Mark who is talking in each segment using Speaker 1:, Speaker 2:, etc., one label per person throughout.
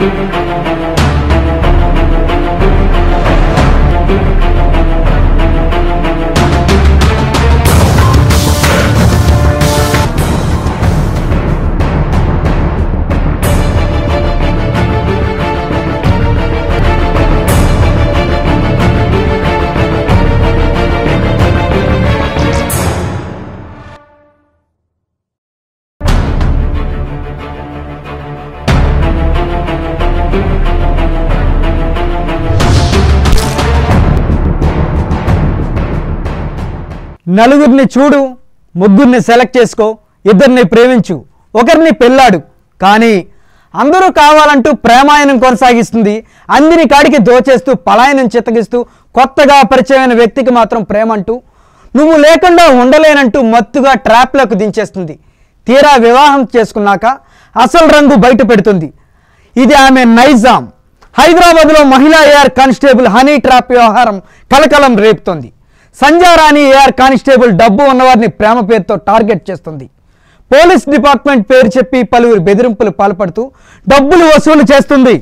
Speaker 1: నలుగురిని చూడు ముగ్గురిని సెలెక్ట్ చేసుకో ఇద్దరిని ప్రేమించు ఒకరిని పెళ్ళాడు కానీ అందరూ కావాలంటూ ప్రేమాయణం కొనసాగిస్తుంది అందిని కాడికి దోచేస్తూ పలాయనం చిత్తగిస్తూ కొత్తగా పరిచయమైన వ్యక్తికి మాత్రం ప్రేమ అంటూ నువ్వు లేకుండా ఉండలేనంటూ మత్తుగా ట్రాప్లకు దించేస్తుంది తీరా వివాహం చేసుకున్నాక అసలు రంగు బయట పెడుతుంది ఇది ఆమె నైజాం హైదరాబాద్లో మహిళా ఏఆర్ కానిస్టేబుల్ హనీ ట్రాప్ వ్యవహారం కలకలం రేపుతోంది సంజారాణి ఏఆర్ కానిస్టేబుల్ డబ్బు ఉన్నవారిని ప్రేమ పేరుతో టార్గెట్ చేస్తుంది పోలీస్ డిపార్ట్మెంట్ పేరు చెప్పి పలువురు బెదిరింపులు పాల్పడుతూ డబ్బులు వసూలు చేస్తుంది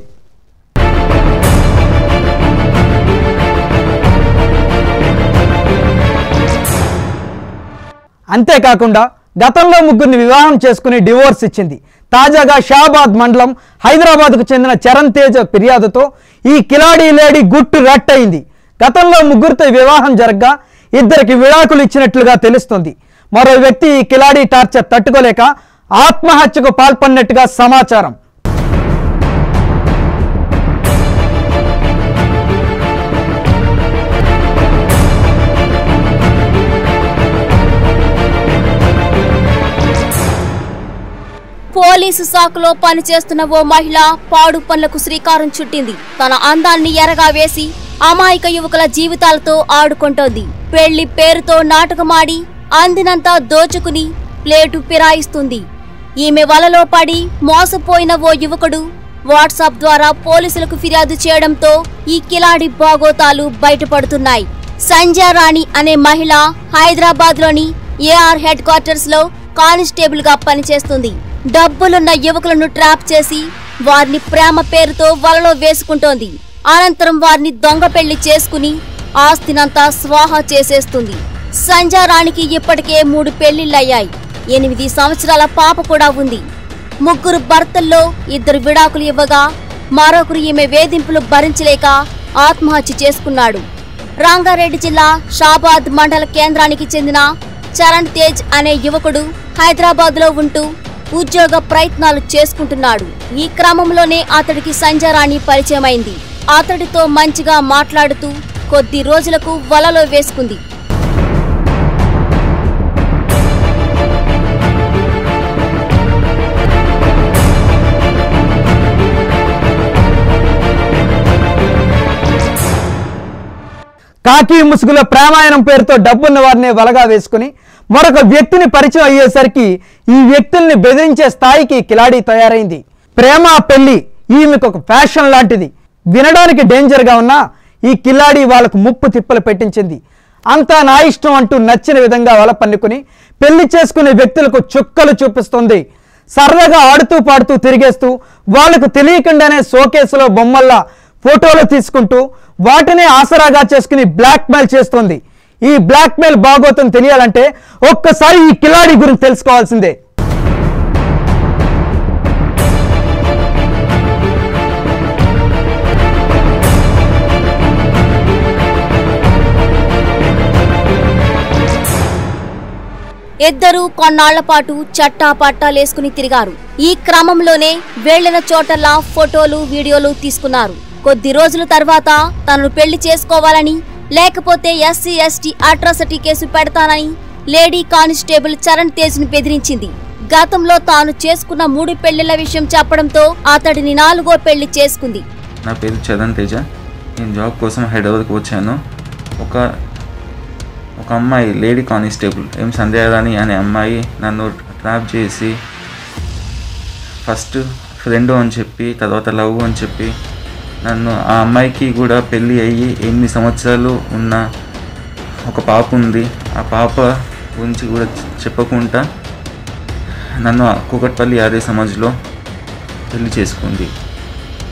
Speaker 1: అంతేకాకుండా గతంలో ముగ్గురిని వివాహం చేసుకుని డివోర్స్ ఇచ్చింది తాజాగా షాబాద్ మండలం హైదరాబాద్కు చెందిన చరణ్ తేజ ఫిర్యాదుతో ఈ కిలాడీ లేడీ గుట్టు రట్టయింది గతంలో ముగ్గురితో వివాహం జరగ్గా ఇద్దరికి విడాకులు ఇచ్చినట్లుగా తెలుస్తోంది మరో వ్యక్తి ఈ కిలాడీ టార్చర్ తట్టుకోలేక ఆత్మహత్యకు పాల్పడినట్టుగా సమాచారం
Speaker 2: పోలీసు శాఖలో పనిచేస్తున్న ఓ మహిళ పాడు పనులకు శ్రీకారం చుట్టింది తన అందాన్ని ఎరగా వేసి అమాయక యువకుల జీవితాలతో ఆడుకుంటోంది పెళ్లి పేరుతో నాటకమాడి అందినంతా దోచుకుని ప్లేటు పిరాయిస్తుంది ఈమె వలలో పడి మోసపోయిన ఓ యువకుడు వాట్సాప్ ద్వారా పోలీసులకు ఫిర్యాదు చేయడంతో ఈ కిలాడి బాగోతాలు బయటపడుతున్నాయి సంజయ్ రాణి అనే మహిళ హైదరాబాద్ లోని A R headquarters constable గా పనిచేస్తుంది డబ్బులున్న యువకులను ట్రాప్ చేసి వారిని ప్రేమ పేరుతో వలలో వేసుకుంటోంది అనంతరం వారిని దొంగ పెళ్లి చేసుకుని ఆస్తినంతా స్వాహా చేసేస్తుంది సంజయ్ రాణికి ఇప్పటికే మూడు పెళ్లిళ్ళయ్యాయి ఎనిమిది సంవత్సరాల పాప కూడా ఉంది ముగ్గురు భర్తల్లో ఇద్దరు విడాకులు ఇవ్వగా మరొకరు ఈమె వేధింపులు భరించలేక ఆత్మహత్య చేసుకున్నాడు రంగారెడ్డి జిల్లా షాబాద్ మండల కేంద్రానికి చెందిన చరణ్ తేజ్ అనే యువకుడు హైదరాబాద్ లో ఉంటూ ఉద్యోగ ప్రయత్నాలు చేసుకుంటున్నాడు ఈ క్రమంలోనే అతడికి సంజయ్ రాణి పరిచయమైంది అతడితో మంచిగా మాట్లాడుతూ కొద్ది రోజులకు వలలో వేసుకుంది
Speaker 1: కాకి ముసుగులో ప్రేమాయణం పేరుతో డబ్బున్న వారిని వలగా వేసుకుని మరొక వ్యక్తిని పరిచయం అయ్యేసరికి ఈ వ్యక్తుల్ని బెదిరించే స్థాయికి కిలాడి తయారైంది ప్రేమ పెళ్లి ఈమెకు ఒక ఫ్యాషన్ లాంటిది వినడానికి డేంజర్గా ఉన్నా ఈ కిలాడి వాళ్ళకు ముప్పు తిప్పలు పెట్టించింది అంతా నా ఇష్టం అంటూ నచ్చిన విధంగా వల పన్నుకుని పెళ్లి చేసుకునే వ్యక్తులకు చుక్కలు చూపిస్తుంది సరదాగా ఆడుతూ పాడుతూ తిరిగేస్తూ వాళ్లకు తెలియకుండానే షోకేసులో బొమ్మల్లా ఫోటోలు తీసుకుంటూ వాటిని ఆసరాగా చేసుకుని బ్లాక్మెయిల్ చేస్తుంది ఈ బ్లాక్మెయిల్ బాగోతం తెలియాలంటే ఒక్కసారి ఈ కిలాడి గురించి తెలుసుకోవాల్సిందే
Speaker 2: ఇద్దరూ కొన్నాళ్ల పాటు చట్టా పట్టాలేసుకుని తిరిగారు ఈ క్రమంలోనే వెళ్లిన చోటల్లా ఫోటోలు వీడియోలు తీసుకున్నారు కొద్ది రోజుల తర్వాత తనను పెళ్లి చేసుకోవాలని లేకపోతే ఎస్సీ ఎస్టీ అట్రాసిటీ కేసు పెడతానని లేడీ కానిస్టేబుల్ చరణ్ తేజ్ ని బెదిరించింది గతంలో తాను చేసుకున్న మూడు పెళ్లిళ్ల విషయం చెప్పడంతో అతడిని నాలుగో పెళ్లి చేసుకుంది
Speaker 3: నా పేరు చరణ్ తేజ నేను జాబ్ కోసం హైదరాబాద్కి వచ్చాను ఒక ఒక అమ్మాయి లేడీ కానిస్టేబుల్ ఎం సంధ్యారాణి అనే అమ్మాయి నన్ను ట్రాప్ చేసి ఫస్ట్ ఫ్రెండ్ అని చెప్పి తర్వాత లవ్ అని చెప్పి నన్ను ఆ అమ్మాయికి కూడా పెళ్ళి అయ్యి ఎనిమిది సంవత్సరాలు ఉన్న ఒక పాప ఉంది ఆ పాప గురించి కూడా చెప్పకుండా నన్ను కూకట్పల్లి ఆర్య సమాజ్లో పెళ్లి చేసుకుంది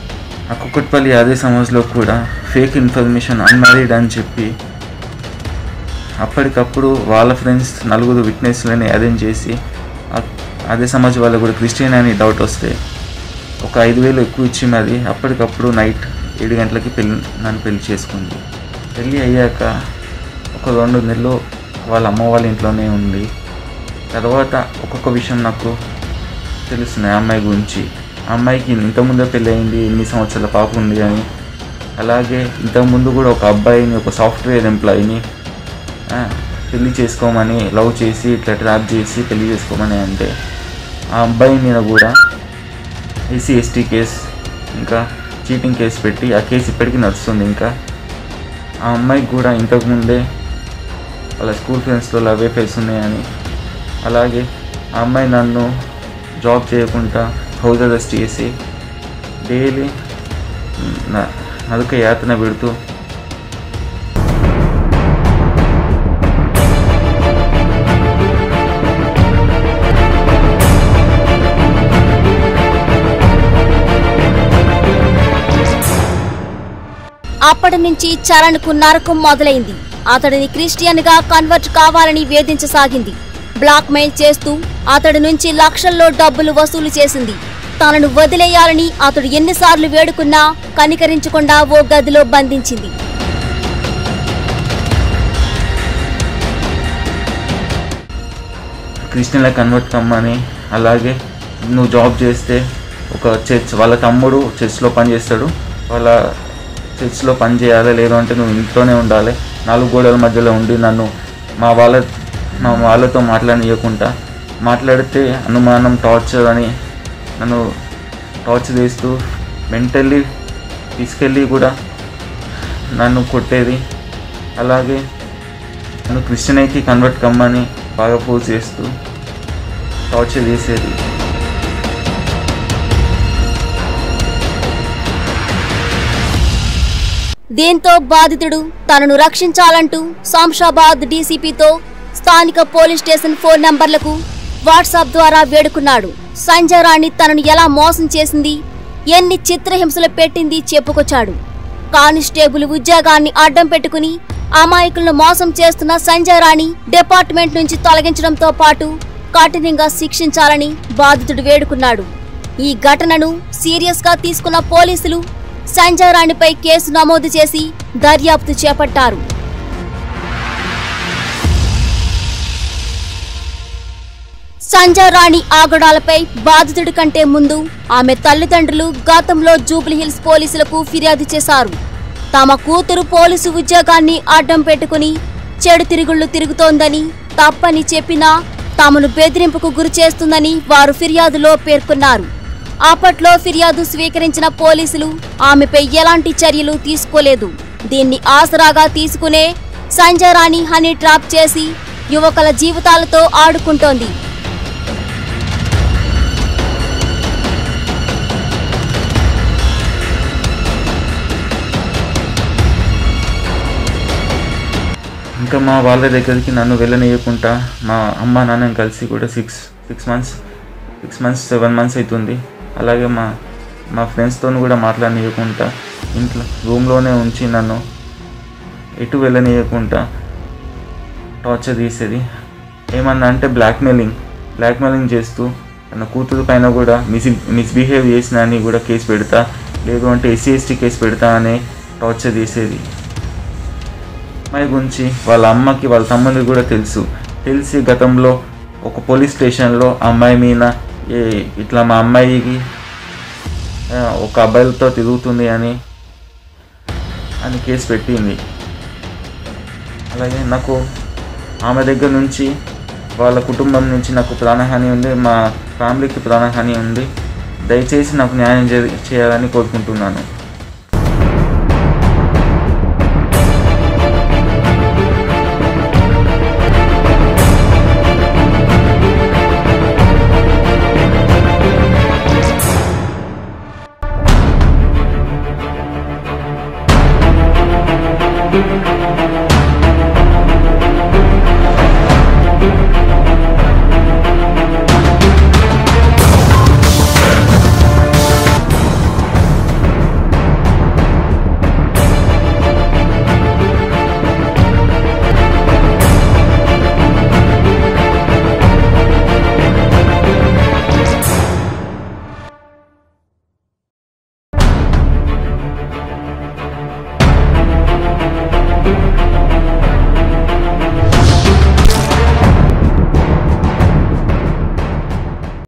Speaker 3: ఆ కుక్కట్పల్లి అదే సమాజ్లో కూడా ఫేక్ ఇన్ఫర్మేషన్ అన్మ్యారీడ్ అని చెప్పి అప్పటికప్పుడు వాళ్ళ ఫ్రెండ్స్ నలుగురు విట్నెస్లని అరేంజ్ చేసి ఆ- అదే సమాజ్ వాళ్ళకు కూడా క్రిస్టియన్ అని డౌట్ వస్తే ఒక ఐదు వేలు ఎక్కువ ఇచ్చి మరి అప్పటికప్పుడు నైట్ ఏడు గంటలకి పెళ్ళి నన్ను పెళ్లి చేసుకుంది పెళ్ళి అయ్యాక ఒక రెండు నెలలు వాళ్ళ అమ్మ వాళ్ళ ఇంట్లోనే ఉంది తర్వాత ఒక్కొక్క విషయం నాకు తెలుస్తుంది ఆ అమ్మాయి గురించి ఆ అమ్మాయికి ఇంతకుముందే పెళ్ళి అయింది ఎనిమిది సంవత్సరాల పాప ఉంది అని అలాగే ఇంతకుముందు కూడా ఒక అబ్బాయిని ఒక సాఫ్ట్వేర్ ఎంప్లాయీని ఆ, పెళ్లి చేసుకోమని లవ్ చేసి ఇట్లా ట్రాప్ చేసి పెళ్లి చేసుకోమని అంటే ఆ అబ్బాయి మీద కూడా ఎస్సీ ఎస్టీ కేసు ఇంకా చీటింగ్ కేసు పెట్టి ఆ కేసు ఇప్పటికీ నడుస్తుంది ఇంకా ఆ అమ్మాయికి కూడా ఇంతకుముందే వాళ్ళ స్కూల్ ఫ్రెండ్స్లో లవ్ అఫేర్స్ ఉన్నాయని అలాగే ఆ అమ్మాయి నన్ను జాబ్ చేయకుండా హౌస్ అరెస్ట్ చేసి డైలీ నా నదుక యాతన పెడుతూ
Speaker 2: అప్పటి నుంచి చరణ్కు నరకం మొదలైంది అతడిని క్రిస్టియన్ గా కన్వర్ట్ కావాలని వేధించసాగింది బ్లాక్ మెయిల్ చేస్తూ అతడి నుంచి లక్షల్లో డబ్బులు వసూలు చేసింది తనను వదిలేయాలని అతడు ఎన్నిసార్లు వేడుకున్నా కనికరించకుండా ఓ గదిలో బంధించింది
Speaker 3: క్రిస్టియన్లా కన్వర్ట్ కమ్మని అలాగే నువ్వు జాబ్ చేస్తే ఒక చర్చ్ వాళ్ళ తమ్ముడు చర్చ్లో పని చేస్తాడు వాళ్ళ చర్చ్లో పని చేయాలి లేదు అంటే నువ్వు ఇంట్లోనే ఉండాలి నాలుగు గోడల మధ్యలో ఉండి నన్ను మా వాళ్ళ మా వాళ్ళతో మాట్లాడనీయకుండా మాట్లాడితే అనుమానం టార్చర్ అని నన్ను టార్చర్ చేస్తూ మెంటల్లీ తీసుకెళ్ళి కూడా నన్ను కొట్టేది అలాగే నన్ను క్రిస్టియన్ అయితే కన్వర్ట్ కమ్మని బాగా ఫోర్స్ చేస్తూ టార్చర్ చేసేది
Speaker 2: దీంతో బాధితుడు తనను రక్షించాలంటూ శంషాబాద్ డీసీపీతో స్థానిక పోలీస్ స్టేషన్ ఫోన్ నంబర్లకు వాట్సాప్ ద్వారా వేడుకున్నాడు సంజయ్ రాణి తనను ఎలా మోసం చేసింది ఎన్ని చిత్రహింసలు పెట్టింది చెప్పుకొచ్చాడు కానిస్టేబుల్ ఉద్యోగాన్ని అడ్డం పెట్టుకుని అమాయకులను మోసం చేస్తున్న సంజయ్ రాణి డిపార్ట్మెంట్ నుంచి తొలగించడంతో పాటు కఠినంగా శిక్షించాలని బాధితుడు వేడుకున్నాడు ఈ ఘటనను సీరియస్ గా తీసుకున్న పోలీసులు సంజయ్ రాణిపై కేసు నమోదు చేసి దర్యాప్తు చేపట్టారు సంజయ్ రాణి ఆగడాలపై బాధితుడి కంటే ముందు ఆమె తల్లిదండ్రులు గతంలో జూబ్లీహిల్స్ పోలీసులకు ఫిర్యాదు చేశారు తమ కూతురు పోలీసు ఉద్యోగాన్ని అడ్డం పెట్టుకుని చెడు తిరుగుళ్లు తిరుగుతోందని తప్పని చెప్పినా తమను బెదిరింపుకు గురి చేస్తుందని వారు ఫిర్యాదులో పేర్కొన్నారు అప్పట్లో ఫిర్యాదు స్వీకరించిన పోలీసులు ఆమెపై ఎలాంటి చర్యలు తీసుకోలేదు దీన్ని ఆసరాగా తీసుకునే సంజయ్ రాణి హనీ ట్రాప్ చేసి యువకుల జీవితాలతో ఆడుకుంటోంది
Speaker 3: ఇంకా మా వాళ్ళ దగ్గరికి నన్ను వెళ్ళనీయకుండా మా అమ్మ నాన్న కలిసి కూడా six six months six months seven months అవుతుంది అలాగే మా మా ఫ్రెండ్స్తో కూడా మాట్లాడనీయకుండా ఇంట్లో రూమ్లోనే ఉంచి నన్ను ఎటు వెళ్ళనీయకుండా టార్చర్ తీసేది ఏమన్నా అంటే బ్లాక్మెయిలింగ్ బ్లాక్మెయిలింగ్ చేస్తూ తన కూతురు పైన కూడా మిస్ మిస్బిహేవ్ చేసిన అని కూడా కేసు పెడతా లేదు అంటే ఎస్సీ ఎస్టీ కేసు పెడతా అనే టార్చర్ చేసేది అమ్మాయి గురించి వాళ్ళ అమ్మకి వాళ్ళ తమ్ముడికి కూడా తెలుసు తెలిసి గతంలో ఒక పోలీస్ స్టేషన్లో అమ్మాయి మీద ఏ ఇట్లా మా అమ్మాయికి ఆ, ఒక అబ్బాయిలతో తిరుగుతుంది అని అని కేసు పెట్టింది అలాగే నాకు ఆమె దగ్గర నుంచి వాళ్ళ కుటుంబం నుంచి నాకు ప్రాణహాని ఉంది మా ఫ్యామిలీకి ప్రాణహాని ఉంది దయచేసి నాకు న్యాయం చే- చేయాలని కోరుకుంటున్నాను